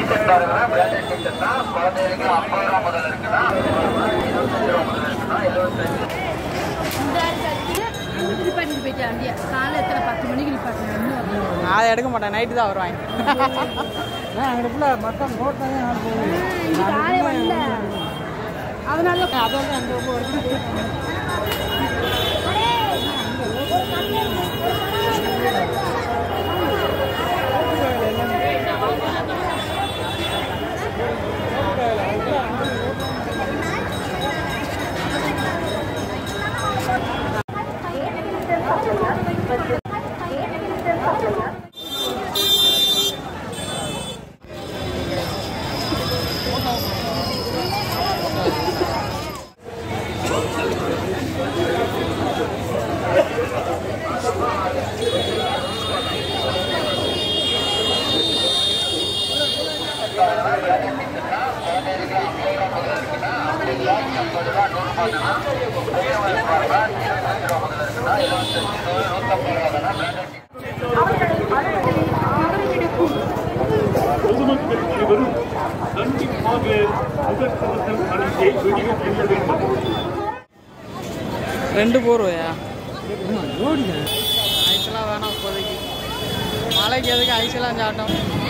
T shirt பாருங்க branded T shirt தான் குழந்தைகளுக்கு ஐம்பது ரூபா முதல்ல இருக்குன்னா இருபத்தஞ்சு ரூபா முதல்ல இருக்குன்னா எழுபத்தஞ்சு நிப்பாட்டிட்டு போயிட்டேன் வண்டியை காலை எத்தனை பத்து மணிக்கு நிப்பாட்டினேன் இன்னும் வரல. நான் அதை எடுக்க மாட்டேன் நைட்டு தான் வருவாங்க இன்னைக்கு காலை வரல அதனால அதான் அந்த பொதுமக்கள் அனைவரும் கண்டிப்பாக முகக்கவசம் அணிந்தே வெளியே செல்ல வேண்டும் ரெண்டு போர்வையா ஐஸ்லாம் வேணாம் இப்போதைக்கு மழைக்கு எதுக்கு ஐஸ்லாம் சாட்டம்